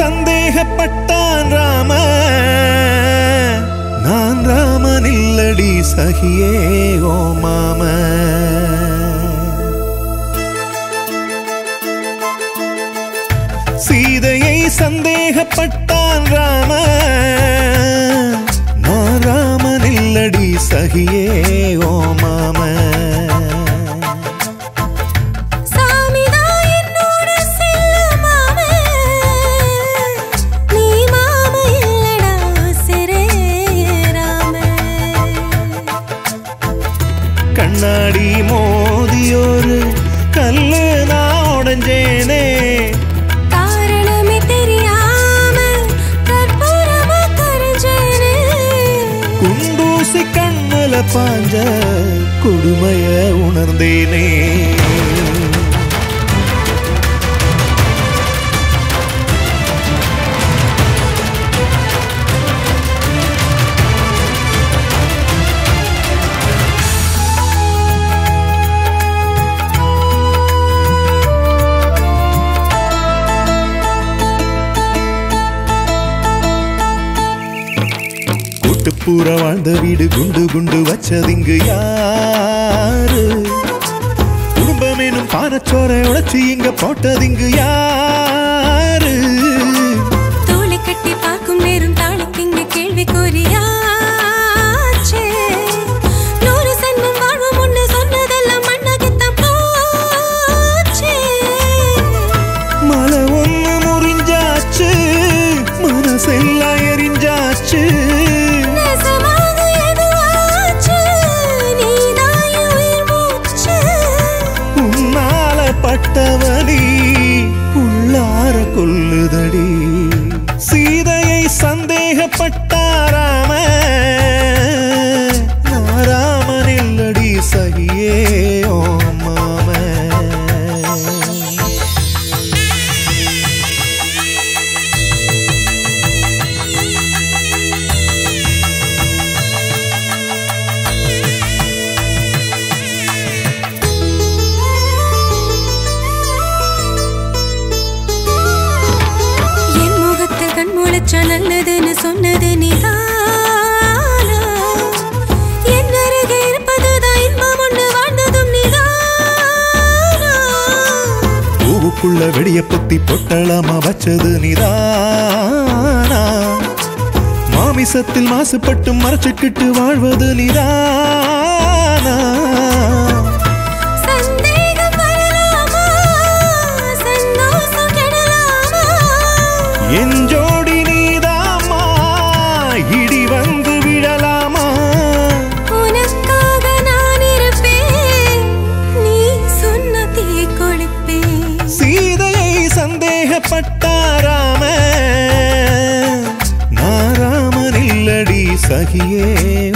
சந்தேகப்பட்டான் ராம நான் ராமன் இல்லடி சகியே ஓ மாம சீதையை சந்தேகப்பட்டான் ராம நான் ராமன் இல்லடி சகியே ஓ மாம சாமிதான் என்னோட செல்லமாவே நீ மாம இல்லடா சிரே ராம கண்ணாடி மோதியோரு கல்லு நான் உடஞ்சேனே காரணமே தெரியாம கற்பூரமா கரைஞ்சேனே குண்டூசி கண்ணுல பாஞ்ச கொடுமைய உணர்ந்தேனே கூட்டுப்பூர வாழ்ந்த வீடு குண்டு குண்டு வச்சதிங்கு யாரு குடும்பம் எனும் பானச்சோரை உடைச்சு இங்க போட்டதிங்கு யாரு தோளை கட்டி பார்க்கும் நேரம் தாளுக்கு இங்க கேள்வி கூறியாச்சே நூறு சன்மம் வாழ்வோம் ஒண்ணு சொன்னதெல்லாம் மண்ணாகத்தான் போச்சே மலை ஒண்ணு முறிஞ்சாச்சு மனசெல்லாம் எரிஞ்சாச்சு நெசமாக எதுவாச்சு நீதான் என் உயிர் மூச்சு உன்னால பட்டவனி உள்ளார கொல்லுதடி சீதையை சந்தேகப்பட்டாராம நாராமன் இல்லடி சகியே ஓ மாம என் முகத்தில் கண் முளைச்சா நல்லதுன்னு சொன்னது நீதானா என் அருகே இருப்பதுதான் இன்பம் ஒண்ணு வாழ்ந்ததும் நீதானா பூவுக்குள்ள வெடிய பொத்தி பொட்டலாமா வச்சது நிதானா மாமிசத்தில் மாசுபட்டு மறைச்சுக்கிட்டு வாழ்வது நிதானா சந்தேகம் வரலாமா சந்தோஷம் கெடலாமா என் ஜோடி நீதாமா இடி வந்து விழலாமா உனக்காக நான் இருப்பேன் நீ சொன்ன தீ கொளுப்பேன் சீதையை சந்தேகப்பட்டாராம நாராமன் இல்லடி சகியே